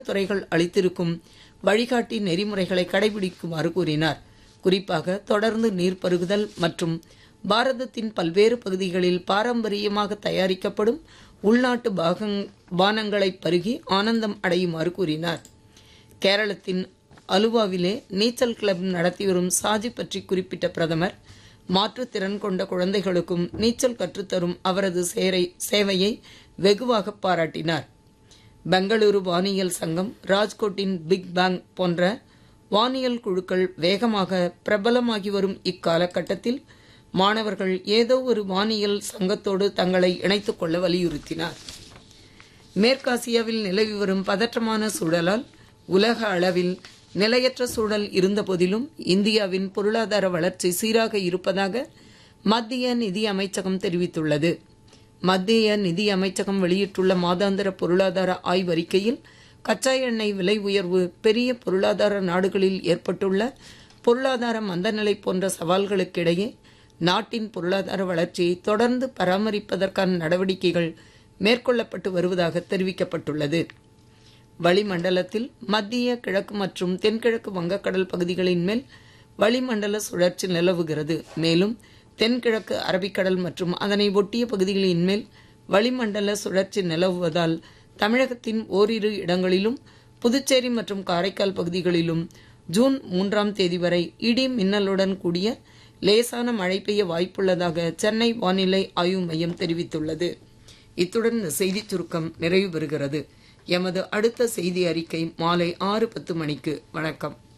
துறைகள் அளித்திருக்கும் வழிகாட்டி நெறிமுறைகளை கடைபிடிக்குமாறு கூறினார் குறிப்பாக தொடர்ந்து நீர் பருகுதல் மற்றும் பாரதத்தின் பல்வேறு பகுதிகளில் பாரம்பரியமாக தயாரிக்கப்படும் உள்நாட்டு பாகங் பானங்களை பருகி ஆனந்தம் அடையுமாறு கூறினார் கேரளத்தின் அலுவாவிலே நீச்சல் கிளப் நடத்தி வரும் சாஜி பற்றி குறிப்பிட்ட பிரதமர் மாற்றுத்திறன் கொண்ட குழந்தைகளுக்கும் நீச்சல் கற்றுத்தரும் அவரது சேரை சேவையை வெகுவாக பாராட்டினார் பெங்களூரு வானியல் சங்கம் ராஜ்கோட்டின் பிக் பேங் போன்ற வானியல் குழுக்கள் வேகமாக பிரபலமாகி வரும் இக்காலகட்டத்தில் மாணவர்கள் ஏதோ ஒரு வானியல் சங்கத்தோடு தங்களை இணைத்துக் கொள்ள வலியுறுத்தினார் மேற்காசியாவில் நிலவி வரும் பதற்றமான சூழலால் உலக அளவில் நிலையற்ற சூழல் இருந்தபோதிலும் இந்தியாவின் பொருளாதார வளர்ச்சி சீராக இருப்பதாக மத்திய நிதி அமைச்சகம் தெரிவித்துள்ளது மத்திய நிதி அமைச்சகம் வெளியிட்டுள்ள மாதாந்திர பொருளாதார ஆய்வறிக்கையில் கச்சா எண்ணெய் விலை உயர்வு பெரிய பொருளாதார நாடுகளில் ஏற்பட்டுள்ள பொருளாதார மந்தநிலை போன்ற சவால்களுக்கிடையே நாட்டின் பொருளாதார வளர்ச்சியை தொடர்ந்து பராமரிப்பதற்கான நடவடிக்கைகள் மேற்கொள்ளப்பட்டு வருவதாக தெரிவிக்கப்பட்டுள்ளது வளிமண்டலத்தில் மத்திய கிழக்கு மற்றும் தென்கிழக்கு வங்கக்கடல் பகுதிகளின் மேல் வளிமண்டல சுழற்சி நிலவுகிறது மேலும் தென்கிழக்கு அரபிக்கடல் மற்றும் அதனை ஒட்டிய பகுதிகளின் மேல் வளிமண்டல சுழற்சி நிலவுவதால் தமிழகத்தின் ஓரிரு இடங்களிலும் புதுச்சேரி மற்றும் காரைக்கால் பகுதிகளிலும் ஜூன் மூன்றாம் தேதி வரை இடி மின்னலுடன் கூடிய லேசான மழை பெய்ய வாய்ப்புள்ளதாக சென்னை வானிலை ஆய்வு மையம் தெரிவித்துள்ளது இத்துடன் இந்த செய்திச் சுருக்கம் நிறைவு பெறுகிறது எமது அடுத்த செய்தி அறிக்கை மாலை ஆறு பத்து மணிக்கு வணக்கம்